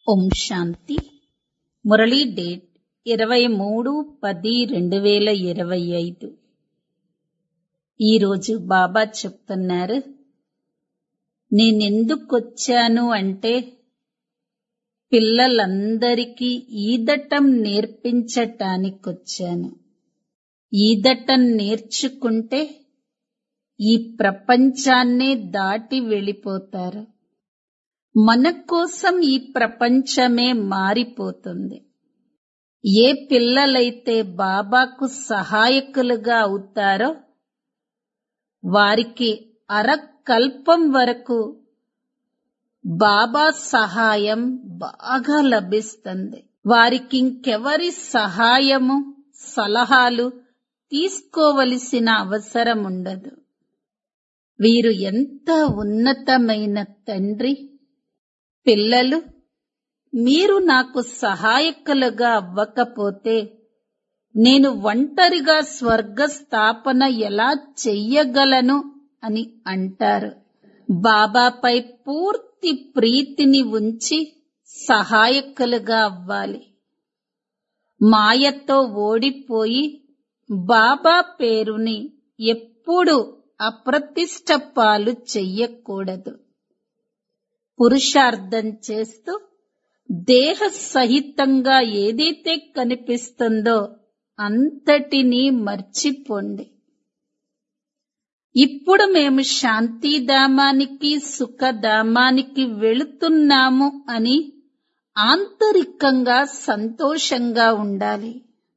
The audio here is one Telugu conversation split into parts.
ఓం శాంతి మురళీ డేట్ ఇరవై మూడు పది రెండు వేల ఇరవై ఐదు ఈరోజు బాబా చెప్తున్నారు నేనెందుకొచ్చాను అంటే పిల్లలందరికీ ఈదటం నేర్పించటానికొచ్చాను ఈదటం నేర్చుకుంటే ఈ ప్రపంచాన్నే దాటి వెళ్ళిపోతారు మన కోసం ఈ ప్రపంచమే మారిపోతుంది ఏ పిల్లలైతే బాబాకు సహాయకులుగా అవుతారో వారికి అరకల్పం వరకు బాబా సహాయం బాగా లభిస్తుంది వారికి ఇంకెవరి సహాయము సలహాలు తీసుకోవలసిన అవసరం ఉండదు వీరు ఎంత ఉన్నతమైన తండ్రి పిల్లలు మీరు నాకు సహాయకులుగా అవ్వకపోతే నేను ఒంటరిగా స్వర్గ స్థాపన ఎలా చెయ్యగలను అని అంటారు బాబాపై పూర్తి ప్రీతిని ఉంచి సహాయకులుగా అవ్వాలి మాయతో ఓడిపోయి బాబా పేరుని ఎప్పుడు అప్రతిష్ట పాలు చెయ్యకూడదు పురుషార్థం చేస్తూ దేహ సహితంగా ఏదైతే కనిపిస్తుందో అంతటినీ మర్చిపోండి ఇప్పుడు మేము శాంతిధామానికి సుఖధామానికి వెళుతున్నాము అని ఆంతరికంగా సంతోషంగా ఉండాలి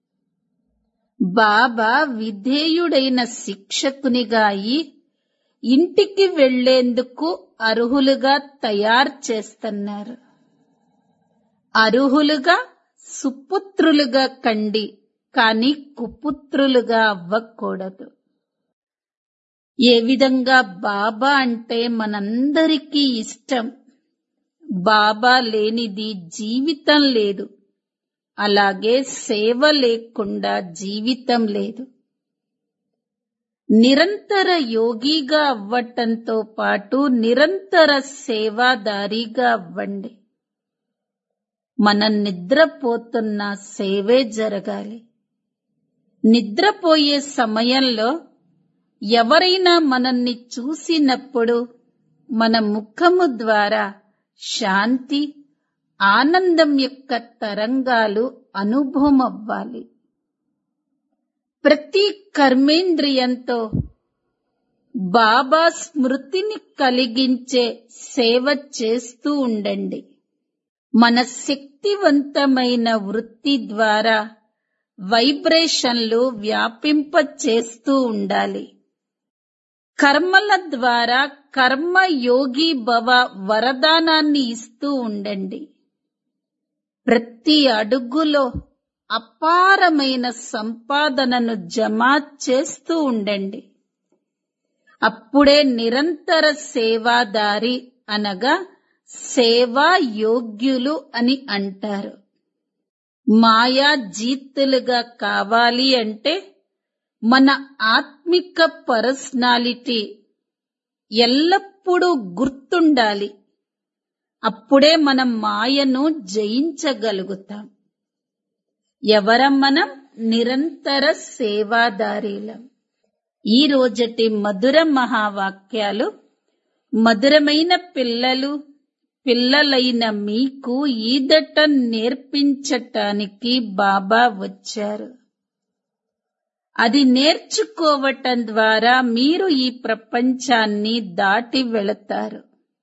బాబా విధేయుడైన శిక్షకునిగా అయి ఇంటికి వెళ్లేందుకు అర్హులుగా తయారు చేస్తున్నారు అర్హులుగా సుపుత్రులుగా కండి కాని కుపుత్రులుగా అవ్వకూడదు ఏ విధంగా బాబా అంటే మనందరికీ ఇష్టం బాబా లేనిది జీవితం లేదు అలాగే సేవ లేకుండా జీవితం లేదు నిరంతర యోగిగా అవ్వటంతో పాటు నిరంతర సేవాదారిగా అవ్వండి మనం నిద్రపోతున్న సేవే జరగాలి నిద్రపోయే సమయంలో ఎవరైనా మనల్ని చూసినప్పుడు మన ముఖము ద్వారా శాంతి ఆనందం యొక్క తరంగాలు అనుభవం అవ్వాలి ప్రతి కర్మేంద్రియంతో బాబా స్మృతిని కలిగించే సేవ చేస్తూ ఉండండి మన శక్తివంతమైన వృత్తి ద్వారా వైబ్రేషన్లు వ్యాపింప చేస్తూ ఉండాలి కర్మల ద్వారా కర్మ యోగి భవ వరదానాన్ని ఇస్తూ ఉండండి ప్రతి అడుగులో అపారమైన సంపాదనను జమ చేస్తూ ఉండండి అప్పుడే నిరంతర సేవాదారి అనగా సేవా యోగ్యులు అని అంటారు మాయా జీతులుగా కావాలి అంటే మన ఆత్మిక పర్సనాలిటీ ఎల్లప్పుడూ గుర్తుండాలి అప్పుడే మనం మాయను జయించగలుగుతాం ఎవరం మనం నిరంతర సేవాదారీలం ఈ రోజటి మధుర మహావాక్యాలు మధురమైన పిల్లలు పిల్లలైన మీకు ఈదట నేర్పించటానికి బాబా వచ్చారు అది నేర్చుకోవటం ద్వారా మీరు ఈ ప్రపంచాన్ని దాటి వెళతారు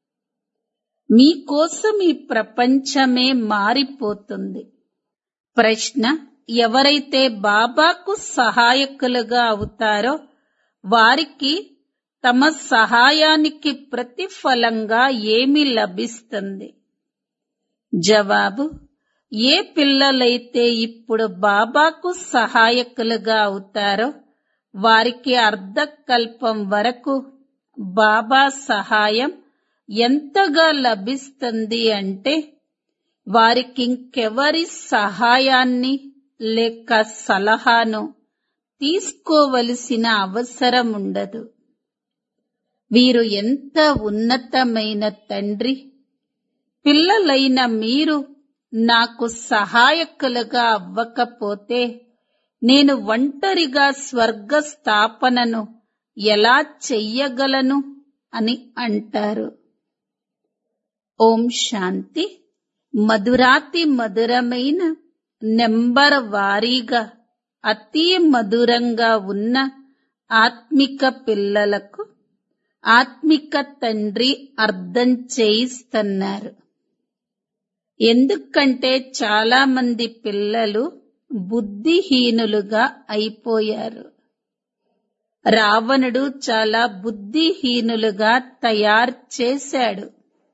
మీకోసం ఈ ప్రపంచమే మారిపోతుంది ప్రశ్న ఎవరైతే బాబాకు సహాయకులుగా అవుతారో వారికి తమ సహాయానికి ప్రతిఫలంగా ఏమి లభిస్తుంది జవాబు ఏ పిల్లలైతే ఇప్పుడు బాబాకు సహాయకులుగా అవుతారో వారికి అర్ధకల్పం వరకు బాబా సహాయం ఎంతగా లభిస్తుంది అంటే వారికి ఇంకెవరి సహాయాన్ని లేక సలహాను తీసుకోవలసిన అవసరం ఉండదు వీరు ఎంత ఉన్నతమైన తండ్రి పిల్లలైన మీరు నాకు సహాయకులుగా అవ్వకపోతే నేను ఒంటరిగా స్వర్గ స్థాపనను ఎలా చెయ్యగలను అని అంటారు ఓం శాంతి మధురాతి మధురమైన నెంబర్ వారీగా అతి మధురంగా ఉన్న ఆత్మిక పిల్లలకు ఆత్మిక తండ్రి అర్థం చేయిస్తున్నారు ఎందుకంటే చాలా మంది పిల్లలు బుద్ధిహీనులుగా అయిపోయారు రావణుడు చాలా బుద్ధిహీనులుగా తయారు చేశాడు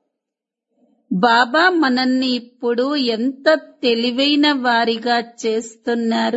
బాబా మనల్ని ఇప్పుడు ఎంత తెలివైన వారిగా చేస్తున్నారు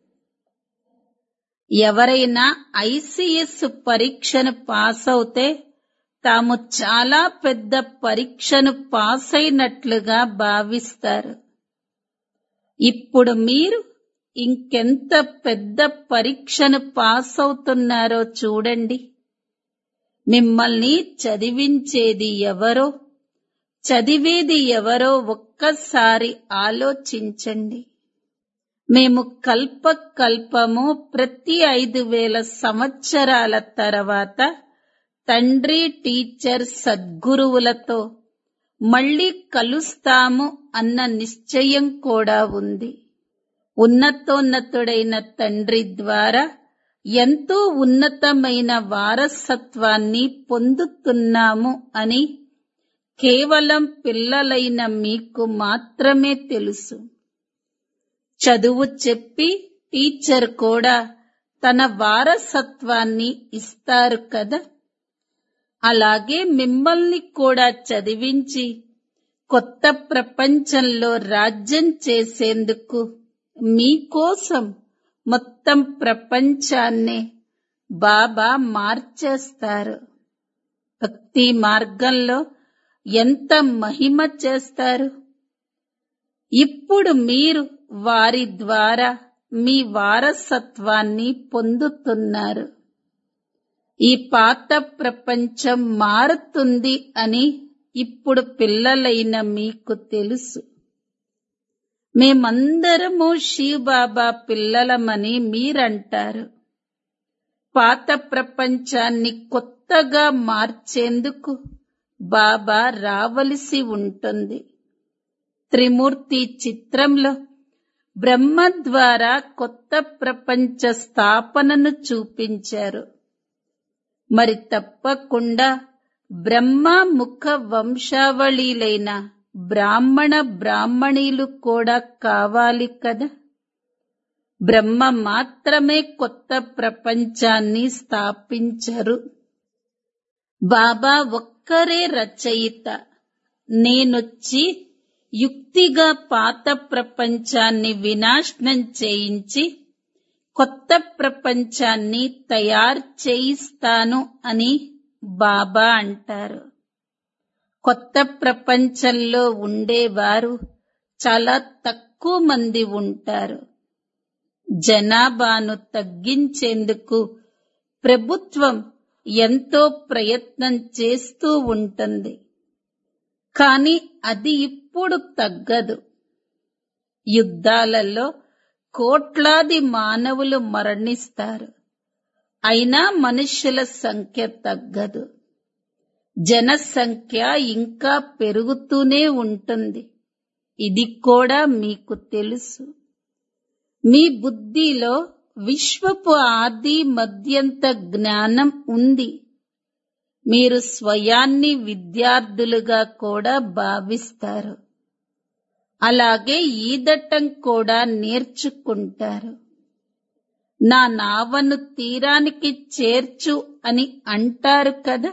ఎవరైనా ఐసిఎస్ పరీక్షను పాస్ అవుతే తాము చాలా పెద్ద పరీక్షను పాస్ అయినట్లుగా భావిస్తారు ఇప్పుడు మీరు ఇంకెంత పెద్ద పరీక్షను పాస్ అవుతున్నారో చూడండి మిమ్మల్ని చదివించేది ఎవరో చదివేది ఎవరో ఒక్కసారి ఆలోచించండి మేము కల్ప కల్పము ప్రతి ఐదు వేల సంవత్సరాల తర్వాత తండ్రి టీచర్ సద్గురువులతో మళ్ళీ కలుస్తాము అన్న నిశ్చయం కూడా ఉంది ఉన్నతోన్నతుడైన తండ్రి ద్వారా ఎంతో ఉన్నతమైన వారసత్వాన్ని పొందుతున్నాము అని కేవలం పిల్లలైన మీకు మాత్రమే తెలుసు చదువు చెప్పి టీచర్ కూడా తన వారసత్వాన్ని ఇస్తారు కదా అలాగే మిమ్మల్ని కూడా చదివించి కొత్త ప్రపంచంలో రాజ్యం చేసేందుకు మీకోసం మొత్తం ప్రపంచాన్నే బాబా మార్చేస్తారు భక్తి మార్గంలో ఎంత మహిమ చేస్తారు ఇప్పుడు మీరు వారి ద్వారా మీ వారసత్వాన్ని పొందుతున్నారు ఈ పాత ప్రపంచం మారుతుంది అని ఇప్పుడు పిల్లలైన మీకు తెలుసు మేమందరము శివబాబా పిల్లలమని మీరంటారు పాత ప్రపంచాన్ని కొత్తగా మార్చేందుకు బాబా రావలసి ఉంటుంది త్రిమూర్తి చిత్రంలో బ్రహ్మ ద్వారా కొత్త ప్రపంచ స్థాపనను చూపించారు మరి తప్పకుండా బ్రహ్మ ముఖ వంశావళిలైన బ్రాహ్మణ బ్రాహ్మణీలు కూడా కావాలి కదా బ్రహ్మ మాత్రమే కొత్త ప్రపంచాన్ని స్థాపించరు బాబా ఒక్కరే రచయిత నేనొచ్చి యుక్తిగా పాత ప్రపంచాన్ని వినాశనం చేయించి కొత్త ప్రపంచాన్ని తయారు చేయిస్తాను అని బాబా అంటారు కొత్త ప్రపంచంలో ఉండేవారు చాలా తక్కువ మంది ఉంటారు జనాభాను తగ్గించేందుకు ప్రభుత్వం ఎంతో ప్రయత్నం చేస్తూ ఉంటుంది కానీ అది ఇప్పుడు తగ్గదు యుద్ధాలలో కోట్లాది మానవులు మరణిస్తారు అయినా మనుషుల సంఖ్య తగ్గదు జనసంఖ్య ఇంకా పెరుగుతూనే ఉంటుంది ఇది కూడా మీకు తెలుసు మీ బుద్ధిలో విశ్వపు ఆది మధ్యంత జ్ఞానం ఉంది మీరు స్వయాన్ని విద్యార్థులుగా కూడా భావిస్తారు అలాగే ఈదటం కూడా నేర్చుకుంటారు నా నావను తీరానికి చేర్చు అని అంటారు కదా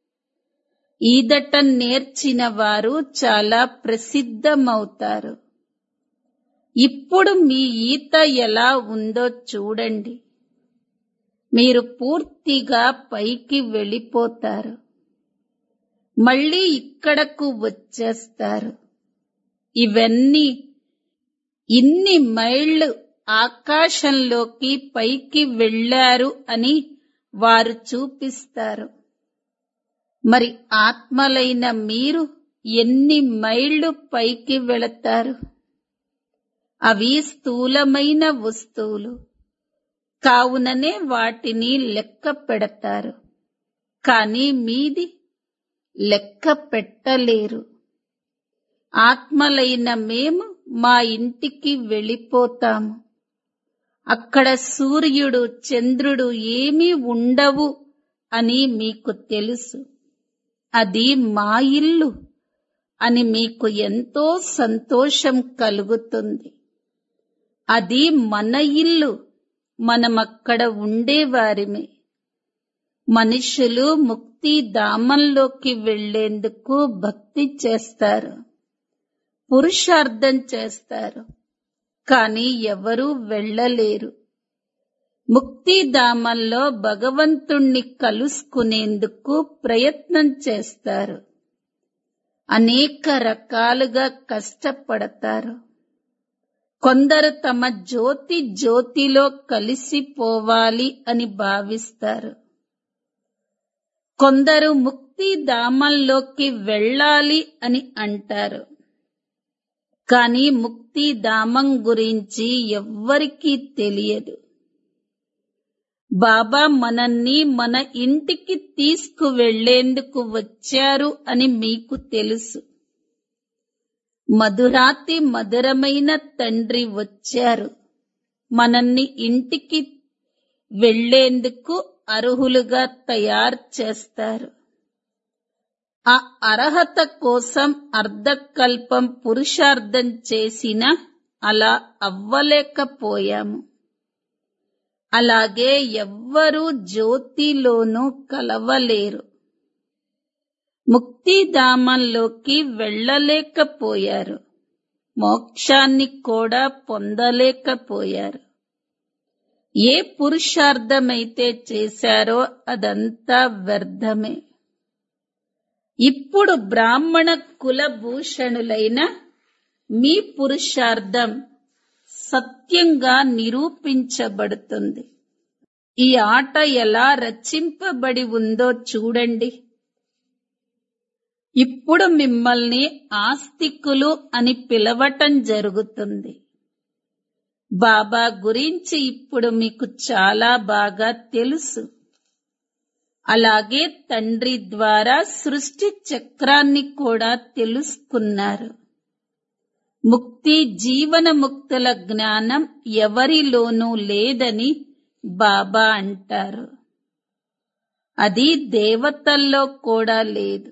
ఈదటం నేర్చిన వారు చాలా ప్రసిద్ధమవుతారు ఇప్పుడు మీ ఈత ఎలా ఉందో చూడండి మీరు పూర్తిగా పైకి వెళ్ళిపోతారు మళ్ళీ ఇక్కడకు వచ్చేస్తారు ఇవన్నీ ఇన్ని మైళ్ళు ఆకాశంలోకి పైకి వెళ్ళారు అని వారు చూపిస్తారు మరి ఆత్మలైన మీరు ఎన్ని మైళ్ళు పైకి వెళతారు అవి స్థూలమైన వస్తువులు కావుననే వాటిని లెక్క పెడతారు కానీ మీది లెక్క పెట్టలేరు ఆత్మలైన మేము మా ఇంటికి వెళ్ళిపోతాము అక్కడ సూర్యుడు చంద్రుడు ఏమీ ఉండవు అని మీకు తెలుసు అది మా ఇల్లు అని మీకు ఎంతో సంతోషం కలుగుతుంది అది మన ఇల్లు మనమక్కడ ఉండేవారిమే మనుషులు ముక్తి ధామంలోకి వెళ్లేందుకు భక్తి చేస్తారు పురుషార్థం చేస్తారు కానీ ఎవరూ వెళ్ళలేరు ముక్తిధామంలో భగవంతుణ్ణి కలుసుకునేందుకు ప్రయత్నం చేస్తారు అనేక రకాలుగా కష్టపడతారు కొందరు తమ జ్యోతి జ్యోతిలో కలిసిపోవాలి అని భావిస్తారు కొందరు ముక్తి ధామంలోకి వెళ్ళాలి అని అంటారు కానీ ముక్తి ధామం గురించి ఎవ్వరికీ తెలియదు బాబా మనల్ని మన ఇంటికి తీసుకువెళ్లేందుకు వచ్చారు అని మీకు తెలుసు మధురాతి మధురమైన తండ్రి వచ్చారు మనల్ని ఇంటికి వెళ్లేందుకు అర్హులుగా తయారు చేస్తారు ఆ అర్హత కోసం అర్ధకల్పం పురుషార్థం చేసిన అలా అవ్వలేకపోయాము అలాగే ఎవ్వరూ జ్యోతిలోనూ కలవలేరు ముక్తిధామంలోకి వెళ్ళలేకపోయారు మోక్షాన్ని కూడా పొందలేకపోయారు ఏ పురుషార్థమైతే చేశారో అదంతా వ్యర్థమే ఇప్పుడు బ్రాహ్మణ కులభూషణులైన మీ పురుషార్థం సత్యంగా నిరూపించబడుతుంది ఈ ఆట ఎలా రచింపబడి ఉందో చూడండి ఇప్పుడు మిమ్మల్ని ఆస్తికులు అని పిలవటం జరుగుతుంది బాబా గురించి ఇప్పుడు మీకు చాలా బాగా తెలుసు అలాగే తండ్రి ద్వారా సృష్టి చక్రాన్ని కూడా తెలుసుకున్నారు ముక్తి జీవన ముక్తుల జ్ఞానం ఎవరిలోనూ లేదని బాబా అంటారు అది దేవతల్లో కూడా లేదు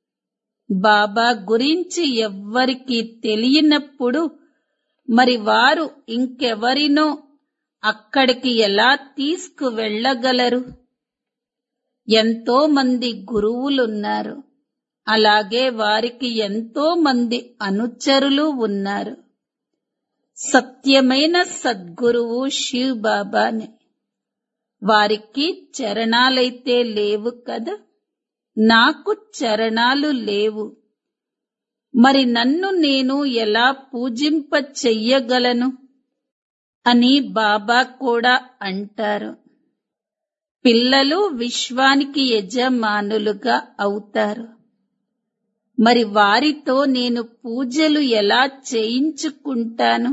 బాబా గురించి ఎవ్వరికీ తెలియనప్పుడు మరి వారు ఇంకెవరినో అక్కడికి ఎలా తీసుకువెళ్ళగలరు ఎంతో మంది గురువులున్నారు అలాగే వారికి ఎంతో మంది అనుచరులు ఉన్నారు సత్యమైన సద్గురువు శివ్ బాబానే వారికి చరణాలైతే లేవు కదా నాకు చరణాలు లేవు మరి నన్ను నేను ఎలా పూజింప చెయ్యగలను అని బాబా కూడా అంటారు పిల్లలు విశ్వానికి యజమానులుగా అవుతారు మరి వారితో నేను పూజలు ఎలా చేయించుకుంటాను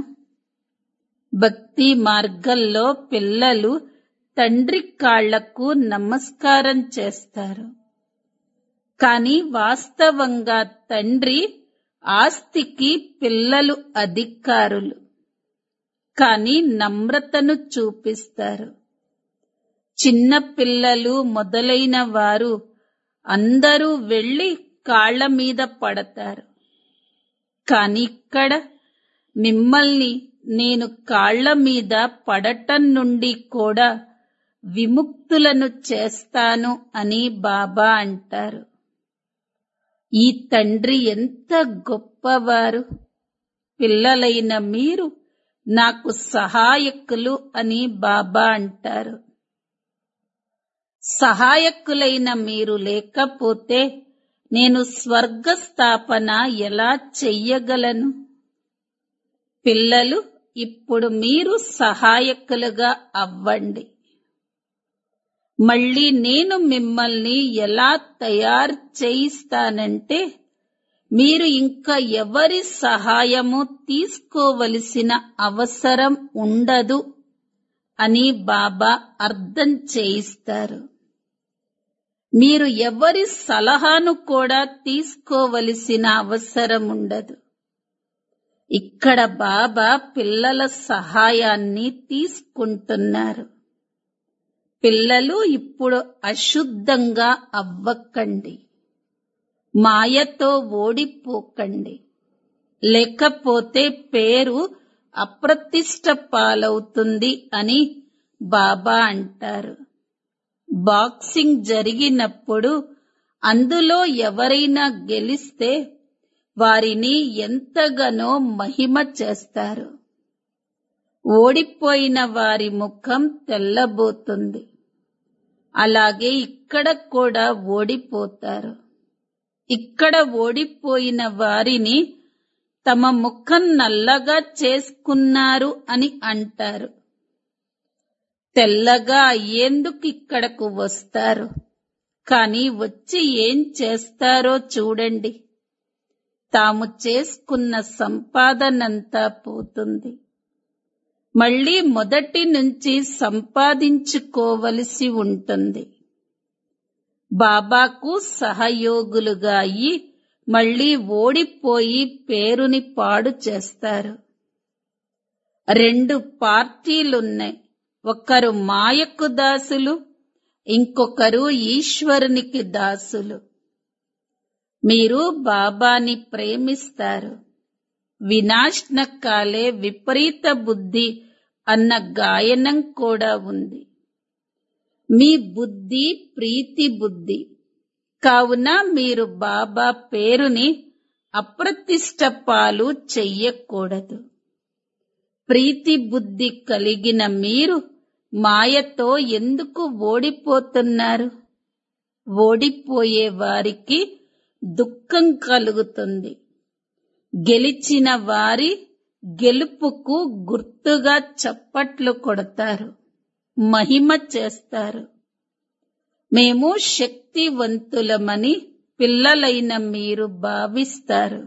భక్తి మార్గంలో పిల్లలు తండ్రి కాళ్లకు నమస్కారం చేస్తారు కానీ వాస్తవంగా తండ్రి ఆస్తికి పిల్లలు అధికారులు కానీ నమ్రతను చూపిస్తారు చిన్న పిల్లలు మొదలైన వారు అందరూ వెళ్లి కాళ్ల మీద పడతారు కాని ఇక్కడ మిమ్మల్ని నేను కాళ్ల మీద పడటం నుండి కూడా విముక్తులను చేస్తాను అని బాబా అంటారు ఈ తండ్రి ఎంత గొప్పవారు పిల్లలైన మీరు నాకు సహాయకులు అని బాబా అంటారు సహాయకులైన మీరు లేకపోతే నేను స్వర్గ స్థాపన ఎలా చెయ్యగలను పిల్లలు ఇప్పుడు మీరు సహాయకులుగా అవ్వండి మళ్ళీ నేను మిమ్మల్ని ఎలా తయారు చేయిస్తానంటే మీరు ఇంకా ఎవరి సహాయము తీసుకోవలసిన అవసరం ఉండదు అని బాబా అర్థం చేయిస్తారు మీరు ఎవరి సలహాను కూడా తీసుకోవలసిన అవసరం ఉండదు ఇక్కడ బాబా పిల్లల సహాయాన్ని తీసుకుంటున్నారు పిల్లలు ఇప్పుడు అశుద్ధంగా అవ్వకండి మాయతో ఓడిపోకండి లేకపోతే పేరు అప్రతిష్ట పాలవుతుంది అని బాబా అంటారు బాక్సింగ్ జరిగినప్పుడు అందులో ఎవరైనా గెలిస్తే వారిని ఎంతగానో మహిమ చేస్తారు ఓడిపోయిన వారి ముఖం తెల్లబోతుంది అలాగే ఇక్కడ కూడా ఓడిపోతారు ఇక్కడ ఓడిపోయిన వారిని తమ ముఖం నల్లగా చేసుకున్నారు అని అంటారు తెల్లగా అయ్యేందుకు ఇక్కడకు వస్తారు కానీ వచ్చి ఏం చేస్తారో చూడండి తాము చేసుకున్న సంపాదనంతా పోతుంది మళ్ళీ మొదటి నుంచి సంపాదించుకోవలసి ఉంటుంది బాబాకు సహయోగులుగా అయ్యి మళ్ళీ ఓడిపోయి పేరుని పాడు చేస్తారు రెండు పార్టీలున్నాయి ఒకరు మాయకు దాసులు ఇంకొకరు ఈశ్వరునికి దాసులు మీరు బాబాని ప్రేమిస్తారు వినాశన కాలే విపరీత బుద్ధి అన్న గాయనం కూడా ఉంది మీ బుద్ధి ప్రీతి బుద్ధి కావున మీరు బాబా పేరుని అప్రతిష్ట పాలు చెయ్యకూడదు ప్రీతి బుద్ధి కలిగిన మీరు మాయతో ఎందుకు ఓడిపోతున్నారు ఓడిపోయే వారికి దుఃఖం కలుగుతుంది గెలిచిన వారి గెలుపుకు గుర్తుగా చప్పట్లు కొడతారు మహిమ చేస్తారు మేము శక్తివంతులమని పిల్లలైన మీరు భావిస్తారు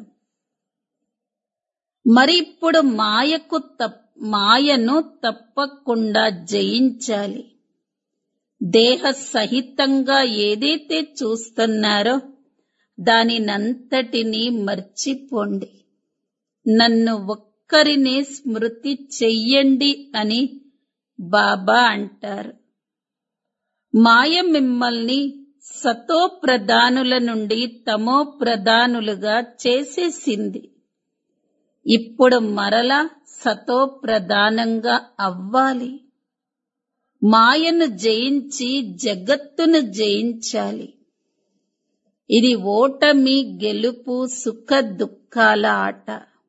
మరి ఇప్పుడు మాయకు తప్ మాయను తప్పకుండా జయించాలి దేహ సహితంగా ఏదైతే చూస్తున్నారో దానినంతటినీ మర్చిపోండి నన్ను ఒక్కరినే స్మృతి చెయ్యండి అని బాబా అంటారు మాయ మిమ్మల్ని సతో ప్రధానుల నుండి తమో ప్రధానులుగా చేసేసింది ఇప్పుడు మరలా సతో ప్రధానంగా అవ్వాలి మాయను జయించి జగత్తును జయించాలి ఇది ఓటమి గెలుపు సుఖ దుఃఖాల ఆట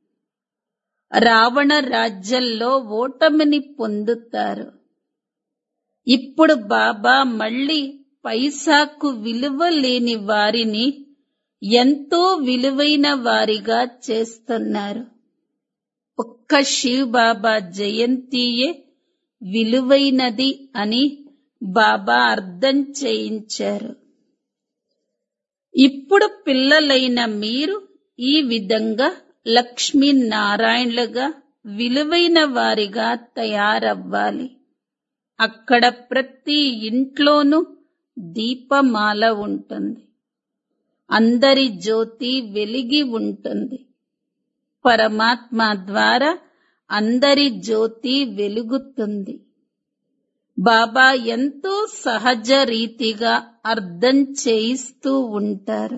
రావణ రాజ్యంలో ఓటమిని పొందుతారు ఇప్పుడు బాబా మళ్ళీ పైసాకు విలువ లేని వారిని ఎంతో విలువైన వారిగా చేస్తున్నారు ఒక్క శివ్ బాబా జయంతియే విలువైనది అని బాబా అర్థం చేయించారు ఇప్పుడు పిల్లలైన మీరు ఈ విధంగా లక్ష్మీనారాయణలుగా విలువైన వారిగా తయారవ్వాలి అక్కడ ప్రతి ఇంట్లోనూ దీపమాల ఉంటుంది అందరి జ్యోతి వెలిగి ఉంటుంది పరమాత్మ ద్వారా అందరి జ్యోతి వెలుగుతుంది బాబా ఎంతో సహజ రీతిగా అర్థం చేయిస్తూ ఉంటారు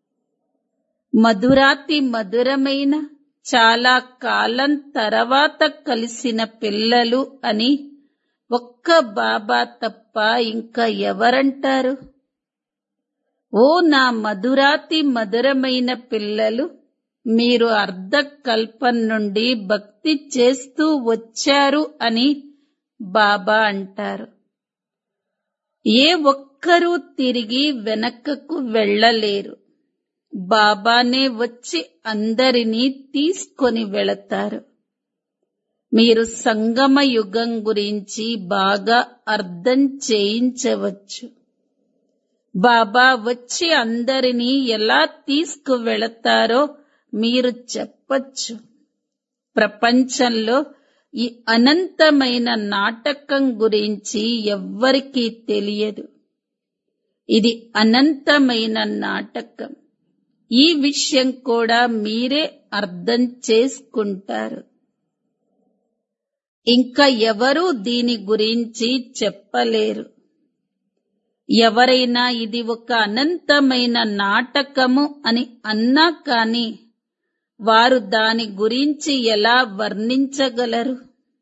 మధురాతి మధురమైన చాలా కాలం తర్వాత కలిసిన పిల్లలు అని ఒక్క బాబా తప్ప ఇంకా ఎవరంటారు ఓ నా మధురాతి మధురమైన పిల్లలు మీరు అర్ధకల్పం నుండి భక్తి చేస్తూ వచ్చారు అని బాబా అంటారు ఏ ఒక్కరూ తిరిగి వెనకకు వెళ్ళలేరు బాబానే వచ్చి అందరినీ తీసుకొని వెళతారు మీరు సంగమ యుగం గురించి బాగా అర్థం చేయించవచ్చు బాబా వచ్చి అందరినీ ఎలా తీసుకువెళతారో మీరు చెప్పచ్చు ప్రపంచంలో ఈ అనంతమైన నాటకం గురించి ఎవ్వరికీ తెలియదు ఇది అనంతమైన నాటకం ఈ విషయం కూడా మీరే అర్థం చేసుకుంటారు ఇంకా ఎవరూ దీని గురించి చెప్పలేరు ఎవరైనా ఇది ఒక అనంతమైన నాటకము అని అన్నా కాని వారు దాని గురించి ఎలా వర్ణించగలరు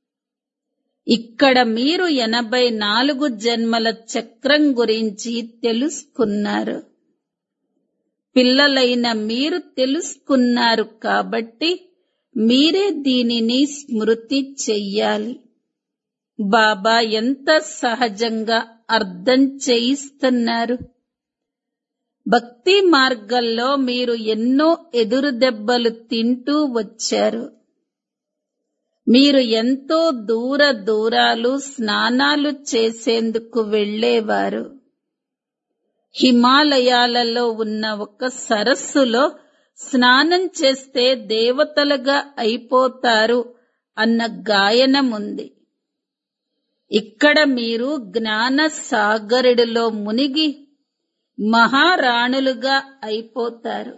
ఇక్కడ మీరు ఎనభై నాలుగు జన్మల చక్రం గురించి తెలుసుకున్నారు పిల్లలైన మీరు తెలుసుకున్నారు కాబట్టి మీరే దీనిని స్మృతి చెయ్యాలి బాబా ఎంత సహజంగా అర్థం చేయిస్తున్నారు భక్తి మార్గంలో మీరు ఎన్నో ఎదురు దెబ్బలు తింటూ వచ్చారు మీరు ఎంతో దూర దూరాలు స్నానాలు చేసేందుకు వెళ్ళేవారు హిమాలయాలలో ఉన్న ఒక సరస్సులో స్నానం చేస్తే దేవతలుగా అయిపోతారు అన్న గాయనం ఉంది ఇక్కడ మీరు జ్ఞాన సాగరుడిలో మునిగి మహారాణులుగా అయిపోతారు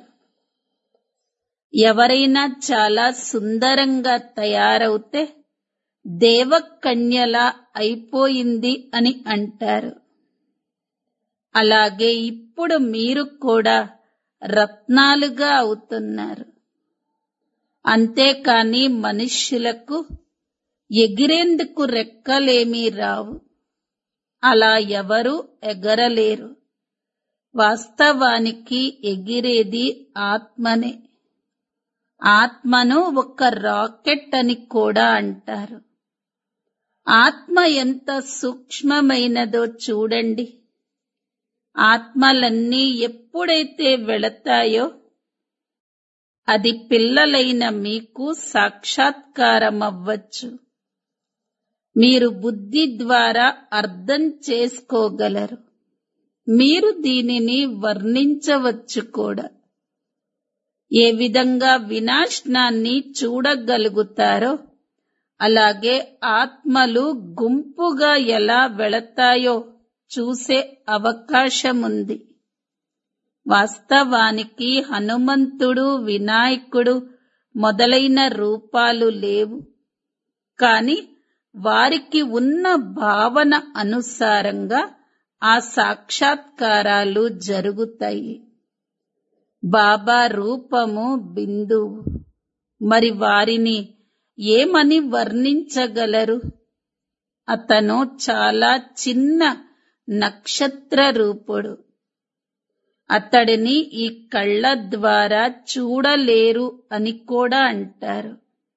ఎవరైనా చాలా సుందరంగా తయారవుతే దేవకన్యలా అయిపోయింది అని అంటారు అలాగే ఇప్పుడు మీరు కూడా రత్నాలుగా అవుతున్నారు అంతేకాని మనుష్యులకు ఎగిరేందుకు రెక్కలేమీ రావు అలా ఎవరు ఎగరలేరు వాస్తవానికి ఎగిరేది ఆత్మనే ఆత్మను ఒక రాకెట్ అని కూడా అంటారు ఆత్మ ఎంత సూక్ష్మమైనదో చూడండి ఆత్మలన్నీ ఎప్పుడైతే వెళతాయో అది పిల్లలైన మీకు సాక్షాత్కారమవ్వచ్చు మీరు బుద్ధి ద్వారా అర్థం చేసుకోగలరు మీరు దీనిని వర్ణించవచ్చు కూడా ఏ విధంగా వినాశనాన్ని చూడగలుగుతారో అలాగే ఆత్మలు గుంపుగా ఎలా వెళతాయో చూసే అవకాశముంది వాస్తవానికి హనుమంతుడు వినాయకుడు మొదలైన రూపాలు లేవు కాని వారికి ఉన్న భావన అనుసారంగా ఆ సాక్షాత్కారాలు జరుగుతాయి బాబా రూపము బిందువు మరి వారిని ఏమని వర్ణించగలరు అతను చాలా చిన్న నక్షత్ర రూపుడు అతడిని ఈ కళ్ళ ద్వారా చూడలేరు అని కూడా అంటారు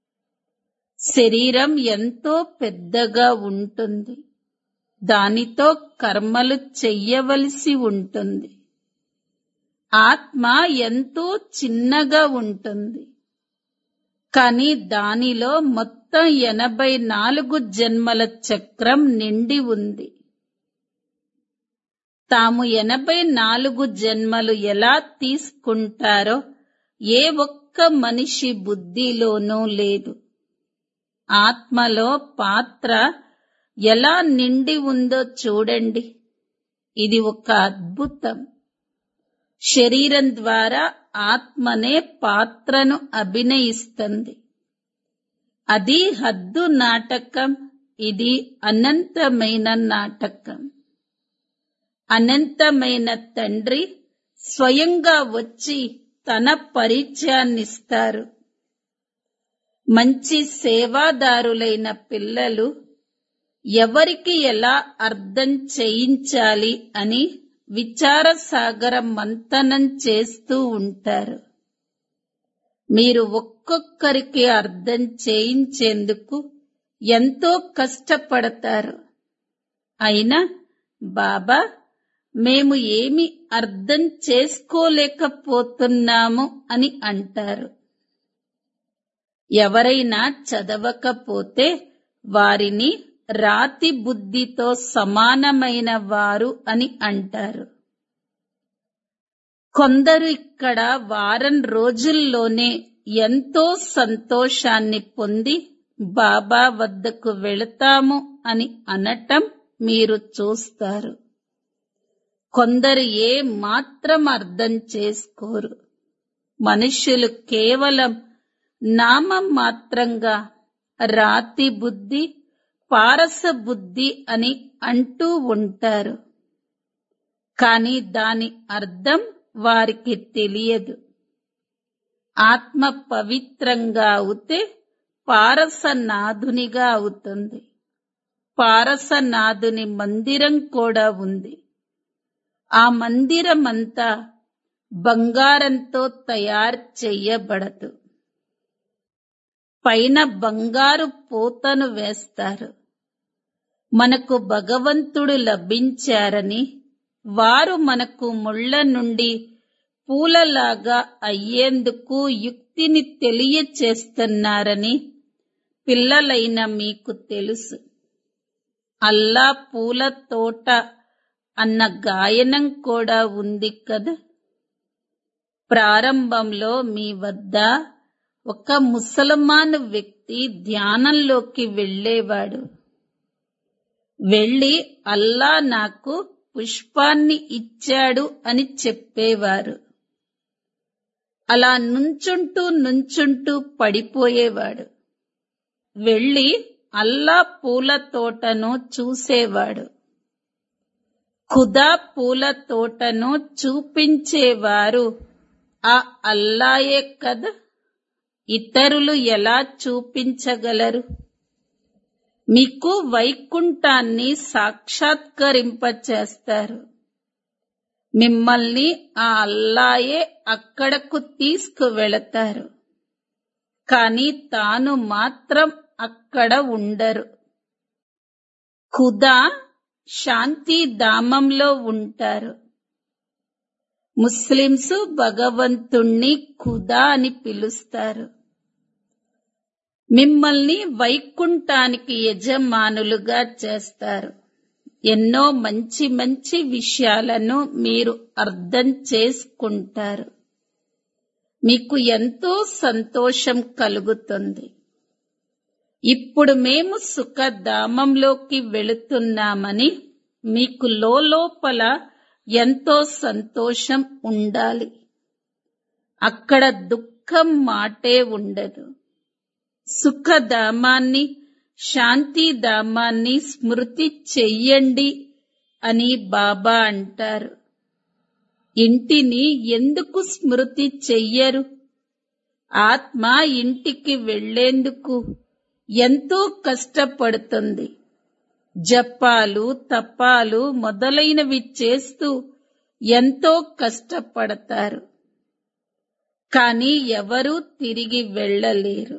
శరీరం ఎంతో పెద్దగా ఉంటుంది దానితో కర్మలు చెయ్యవలసి ఉంటుంది ఆత్మ ఎంతో చిన్నగా ఉంటుంది కానీ దానిలో మొత్తం ఎనభై నాలుగు జన్మల చక్రం నిండి ఉంది తాము ఎనభై నాలుగు జన్మలు ఎలా తీసుకుంటారో ఏ ఒక్క మనిషి బుద్ధిలోనూ లేదు ఆత్మలో పాత్ర ఎలా నిండి ఉందో చూడండి ఇది ఒక అద్భుతం శరీరం ద్వారా ఆత్మనే పాత్రను అభినయిస్తుంది అది హద్దు నాటకం ఇది అనంతమైన నాటకం అనంతమైన తండ్రి స్వయంగా వచ్చి తన పరిచయాన్నిస్తారు మంచి సేవాదారులైన పిల్లలు ఎవరికి ఎలా అర్థం చేయించాలి అని విచార సాగర మంతనం చేస్తూ ఉంటారు మీరు ఒక్కొక్కరికి అర్థం చేయించేందుకు ఎంతో కష్టపడతారు అయినా బాబా మేము ఏమి అర్థం చేసుకోలేకపోతున్నాము అని అంటారు ఎవరైనా చదవకపోతే వారిని రాతి బుద్ధితో సమానమైన వారు అని అంటారు కొందరు ఇక్కడ వారం రోజుల్లోనే ఎంతో సంతోషాన్ని పొంది బాబా వద్దకు వెళతాము అని అనటం మీరు చూస్తారు కొందరు ఏ మాత్రం అర్థం చేసుకోరు మనుష్యులు కేవలం నామం మాత్రంగా రాతి బుద్ధి పారస బుద్ధి అని అంటూ ఉంటారు కానీ దాని అర్థం వారికి తెలియదు ఆత్మ పవిత్రంగా అవుతే పారసనాథునిగా అవుతుంది పారసనాథుని మందిరం కూడా ఉంది ఆ మందిరమంతా బంగారంతో తయారు చెయ్యబడదు పైన బంగారు పూతను వేస్తారు మనకు భగవంతుడు లభించారని వారు మనకు ముళ్ళ నుండి పూలలాగా అయ్యేందుకు యుక్తిని తెలియచేస్తున్నారని పిల్లలైన మీకు తెలుసు అల్లా పూల తోట అన్న గాయనం కూడా ఉంది కదా ప్రారంభంలో మీ వద్ద ఒక ముసల్మాన్ వ్యక్తి ధ్యానంలోకి వెళ్ళేవాడు వెళ్ళి అల్లా నాకు పుష్పాన్ని ఇచ్చాడు అని చెప్పేవారు అలా నుంచుంటూ నుంచుంటూ పడిపోయేవాడు వెళ్ళి అల్లా పూల తోటను చూసేవాడు ఖుదా పూల తోటను చూపించేవారు ఆ అల్లాయే కదా ఇతరులు ఎలా చూపించగలరు మీకు వైకుంఠాన్ని సాక్షాత్కరింపచేస్తారు మిమ్మల్ని ఆ అల్లాయే అక్కడకు తీసుకువెళతారు కాని తాను మాత్రం అక్కడ ఉండరు ఖుదా శాంతి ధామంలో ఉంటారు ముస్లింసు భగవంతుణ్ణి ఖుదా అని పిలుస్తారు మిమ్మల్ని వైకుంఠానికి యజమానులుగా చేస్తారు ఎన్నో మంచి మంచి విషయాలను మీరు అర్థం చేసుకుంటారు మీకు ఎంతో సంతోషం కలుగుతుంది ఇప్పుడు మేము సుఖధామంలోకి వెళుతున్నామని మీకు లోపల ఎంతో సంతోషం ఉండాలి అక్కడ దుఃఖం మాటే ఉండదు సుఖధామాన్ని శాంతిధామాన్ని స్మృతి చెయ్యండి అని బాబా అంటారు ఇంటిని ఎందుకు స్మృతి చెయ్యరు ఆత్మ ఇంటికి వెళ్లేందుకు ఎంతో కష్టపడుతుంది జపాలు తపాలు మొదలైనవి చేస్తూ ఎంతో కష్టపడతారు కానీ ఎవరూ తిరిగి వెళ్ళలేరు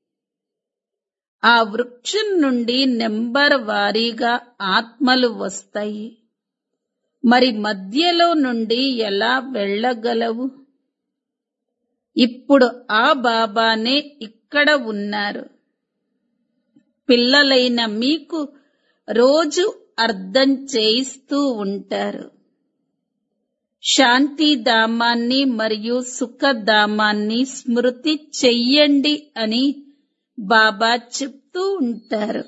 ఆ వృక్షం నుండి నెంబర్ వారీగా ఆత్మలు వస్తాయి మరి మధ్యలో నుండి ఎలా వెళ్ళగలవు ఇప్పుడు ఆ బాబానే ఇక్కడ ఉన్నారు పిల్లలైన మీకు రోజు అర్థం చేయిస్తూ ఉంటారు శాంతిధామాన్ని మరియు సుఖధామాన్ని స్మృతి చెయ్యండి అని బాబా చెప్తూ ఉంటారు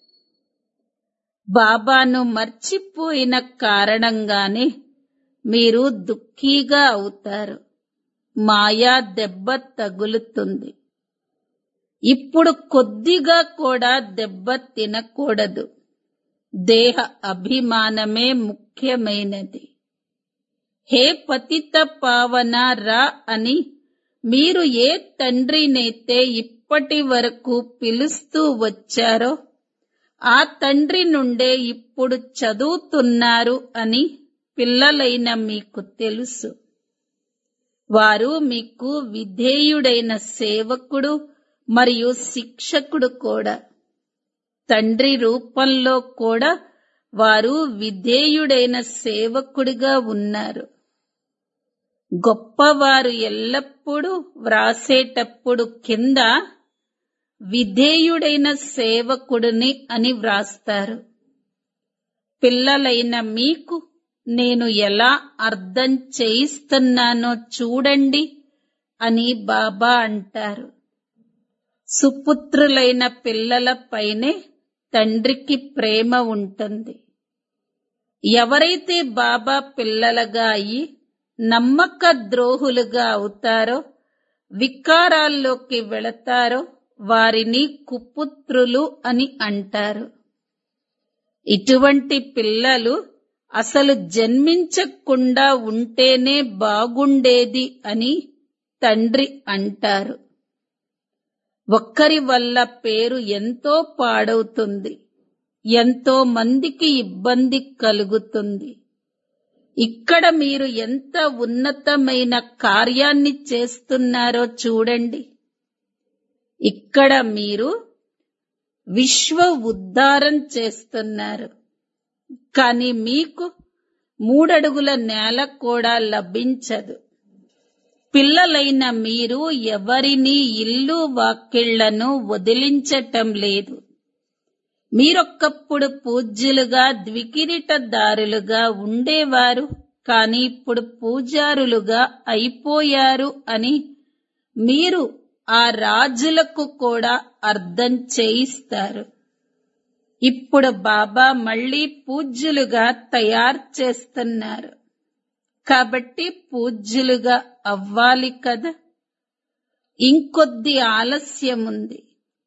బాబాను మర్చిపోయిన కారణంగానే మీరు దుఃఖీగా అవుతారు మాయా దెబ్బ తగులుతుంది ఇప్పుడు కొద్దిగా కూడా దెబ్బ తినకూడదు దేహ అభిమానమే ముఖ్యమైనది హే పతిత పావన రా అని మీరు ఏ తండ్రినైతే ఇప్పటి వరకు పిలుస్తూ వచ్చారో ఆ తండ్రి నుండే ఇప్పుడు చదువుతున్నారు అని పిల్లలైన మీకు తెలుసు వారు మీకు విధేయుడైన సేవకుడు మరియు శిక్షకుడు కూడా తండ్రి రూపంలో కూడా వారు విధేయుడైన సేవకుడిగా ఉన్నారు గొప్పవారు ఎల్లప్పుడూ వ్రాసేటప్పుడు కింద విధేయుడైన సేవకుడిని అని వ్రాస్తారు పిల్లలైన మీకు నేను ఎలా అర్థం చేయిస్తున్నానో చూడండి అని బాబా అంటారు సుపుత్రులైన పిల్లలపైనే తండ్రికి ప్రేమ ఉంటుంది ఎవరైతే బాబా పిల్లలుగా అయి నమ్మక ద్రోహులుగా అవుతారో వికారాల్లోకి వెళతారో వారిని కుపుత్రులు అని అంటారు ఇటువంటి పిల్లలు అసలు జన్మించకుండా ఉంటేనే బాగుండేది అని తండ్రి అంటారు ఒక్కరి వల్ల పేరు ఎంతో పాడవుతుంది ఎంతో మందికి ఇబ్బంది కలుగుతుంది ఇక్కడ మీరు ఎంత ఉన్నతమైన కార్యాన్ని చేస్తున్నారో చూడండి ఇక్కడ మీరు విశ్వ ఉద్ధారం చేస్తున్నారు కానీ మీకు మూడడుగుల నేల కూడా లభించదు పిల్లలైన మీరు ఎవరిని ఇల్లు వాకిళ్లను వదిలించటం లేదు మీరొక్కప్పుడు పూజ్యులుగా ద్వికిరీటదారులుగా ఉండేవారు కానీ ఇప్పుడు పూజారులుగా అయిపోయారు అని మీరు ఆ రాజులకు కూడా అర్థం చేయిస్తారు ఇప్పుడు బాబా మళ్ళీ పూజ్యులుగా తయారు చేస్తున్నారు కాబట్టి పూజ్యులుగా అవ్వాలి కదా ఇంకొద్ది ఆలస్యం ఉంది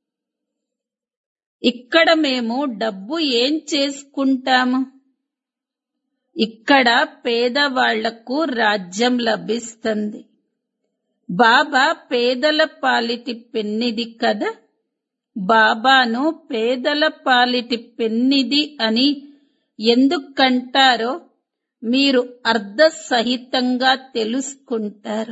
ఇక్కడ మేము డబ్బు ఏం చేసుకుంటాము ఇక్కడ పేదవాళ్లకు రాజ్యం లభిస్తుంది బాబా పేదల పాలిటి పెన్నిది కదా బాబాను పేదల పాలిటి పెన్నిది అని ఎందుకంటారో మీరు అర్ధ సహితంగా తెలుసుకుంటారు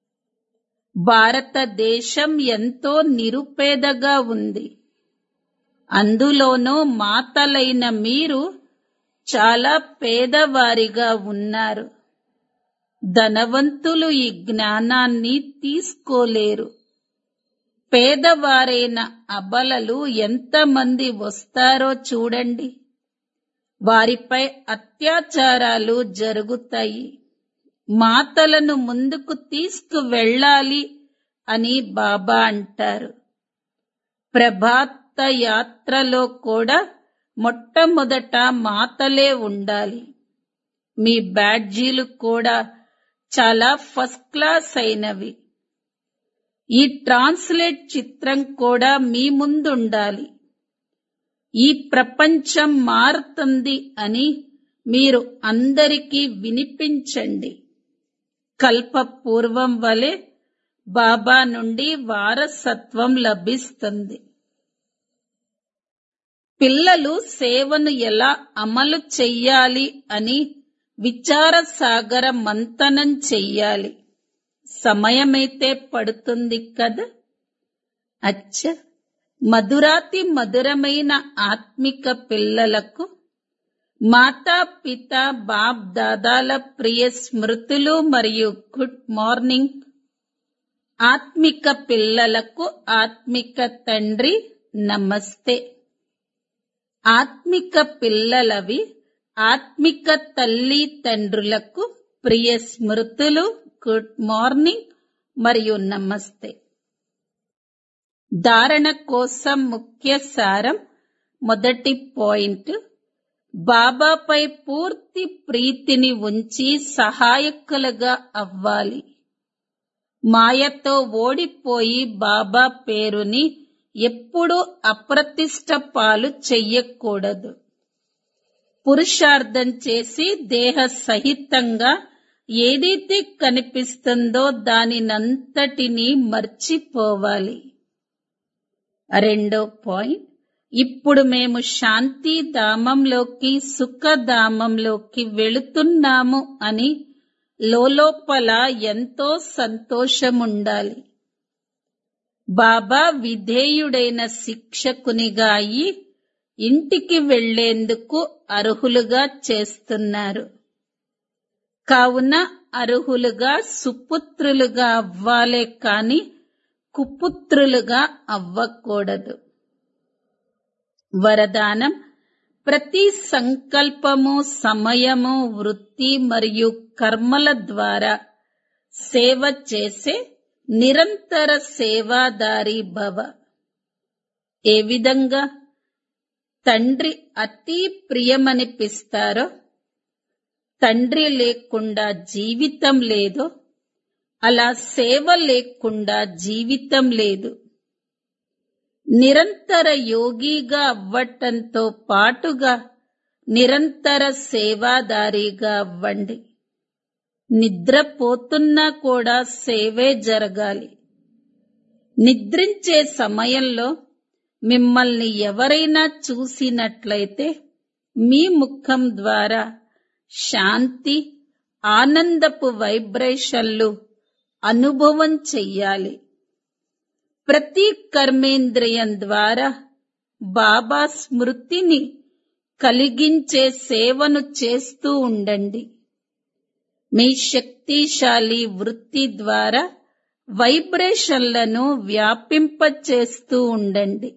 భారతదేశం ఎంతో నిరుపేదగా ఉంది అందులోనూ మాతలైన మీరు చాలా పేదవారిగా ఉన్నారు ధనవంతులు ఈ జ్ఞానాన్ని తీసుకోలేరు పేదవారైన అబలలు ఎంతమంది వస్తారో చూడండి వారిపై అత్యాచారాలు జరుగుతాయి మాతలను ముందుకు తీసుకువెళ్ళాలి అని బాబా అంటారు ప్రభాత యాత్రలో కూడా మొట్టమొదట మాతలే ఉండాలి మీ బ్యాడ్జీలు కూడా చాలా ఫస్ట్ క్లాస్ అయినవి ఈ ట్రాన్స్లేట్ చిత్రం కూడా మీ ముందుండాలి ఈ ప్రపంచం మారుతుంది అని మీరు అందరికీ వినిపించండి కల్పపూర్వం వలె బాబా నుండి వారసత్వం లభిస్తుంది పిల్లలు సేవను ఎలా అమలు చెయ్యాలి అని విచార సాగర మంతనం చెయ్యాలి సమయమైతే పడుతుంది కదా అచ్చ మధురాతి మధురమైన ఆత్మిక పిల్లలకు మాతా పిత బాప్ దాదాల ప్రియ స్మృతులు మరియు గుడ్ మార్నింగ్ ఆత్మిక పిల్లలకు ఆత్మిక తండ్రి నమస్తే ఆత్మిక పిల్లలవి ఆత్మిక తల్లి తండ్రులకు ప్రియ స్మృతులు గుడ్ మార్నింగ్ మరియు నమస్తే ధారణ కోసం ముఖ్య సారం మొదటి పాయింట్ బాబాపై పూర్తి ప్రీతిని ఉంచి సహాయకులుగా అవ్వాలి మాయతో ఓడిపోయి బాబా పేరుని ఎప్పుడూ అప్రతిష్ట పాలు చెయ్యకూడదు పురుషార్థం చేసి దేహ సహితంగా ఏదైతే కనిపిస్తుందో దానినంతటినీ మర్చిపోవాలి రెండో పాయింట్ ఇప్పుడు మేము శాంతి ధామంలోకి సుఖధామంలోకి వెళుతున్నాము అని లోపల ఎంతో సంతోషముండాలి బాబా విధేయుడైన శిక్షకునిగా అయి ఇంటికి వెళ్లేందుకు అర్హులుగా చేస్తున్నారు కావున అర్హులుగా సుపుత్రులుగా అవ్వాలే కాని కుపుత్రులుగా అవ్వకూడదు వరదానం ప్రతి సంకల్పము సమయము వృత్తి మరియు కర్మల ద్వారా సేవ చేసే నిరంతర సేవాదారి భవ ఏ విధంగా తండ్రి అతి ప్రియమనిపిస్తారో తండ్రి లేకుండా జీవితం లేదో అలా సేవ లేకుండా జీవితం లేదు నిరంతర యోగిగా అవ్వటంతో పాటుగా నిరంతర సేవాదారిగా అవ్వండి నిద్రపోతున్నా కూడా సేవే జరగాలి నిద్రించే సమయంలో మిమ్మల్ని ఎవరైనా చూసినట్లయితే మీ ముఖం ద్వారా శాంతి ఆనందపు వైబ్రేషన్లు అనుభవం చెయ్యాలి ప్రతి కర్మేంద్రియం ద్వారా బాబా స్మృతిని కలిగించే సేవను చేస్తూ ఉండండి మీ శక్తిశాలి వృత్తి ద్వారా వైబ్రేషన్లను వ్యాపింపచేస్తూ ఉండండి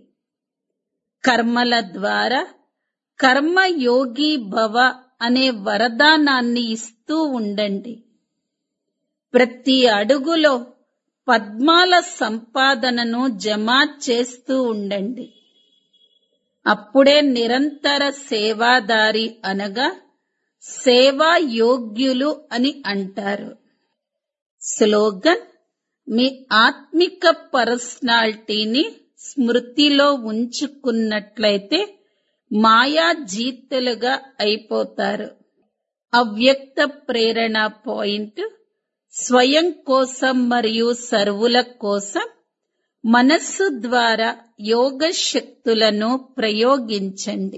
కర్మల ద్వారా కర్మయోగి భవ అనే వరదానాన్ని ఇస్తూ ఉండండి ప్రతి అడుగులో పద్మాల సంపాదనను జమ చేస్తూ ఉండండి అప్పుడే నిరంతర సేవాదారి అనగా సేవా యోగ్యులు అని అంటారు స్లోగన్ మీ ఆత్మిక పర్సనాలిటీని స్మృతిలో ఉంచుకున్నట్లయితే మాయా జీతులుగా అయిపోతారు అవ్యక్త ప్రేరణ పాయింట్ స్వయం కోసం మరియు సర్వుల కోసం మనస్సు ద్వారా యోగ శక్తులను ప్రయోగించండి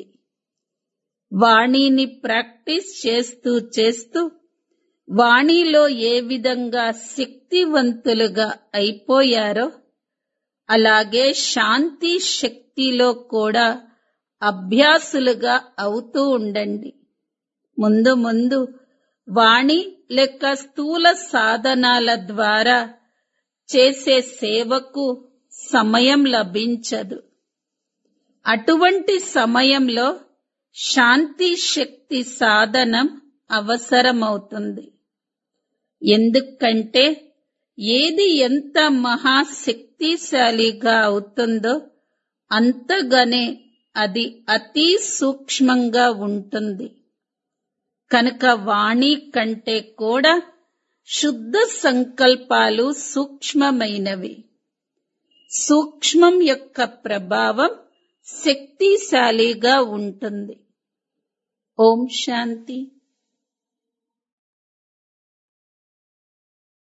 వాణిని ప్రాక్టీస్ చేస్తూ చేస్తూ వాణిలో ఏ విధంగా శక్తివంతులుగా అయిపోయారో అలాగే శాంతి శక్తిలో కూడా అభ్యాసులుగా అవుతూ ఉండండి ముందు ముందు వాణి లేక స్థూల సాధనాల ద్వారా చేసే సేవకు సమయం లభించదు అటువంటి సమయంలో శాంతి శక్తి సాధనం అవసరమవుతుంది ఎందుకంటే ఏది ఎంత మహాశక్తిశాలిగా అవుతుందో అంతగానే అది అతి సూక్ష్మంగా ఉంటుంది కనుక వాణి కంటే కూడా శుద్ధ సంకల్పాలు సూక్ష్మమైనవి సూక్ష్మం యొక్క ప్రభావం శక్తిశాలిగా ఉంటుంది ఓం శాంతి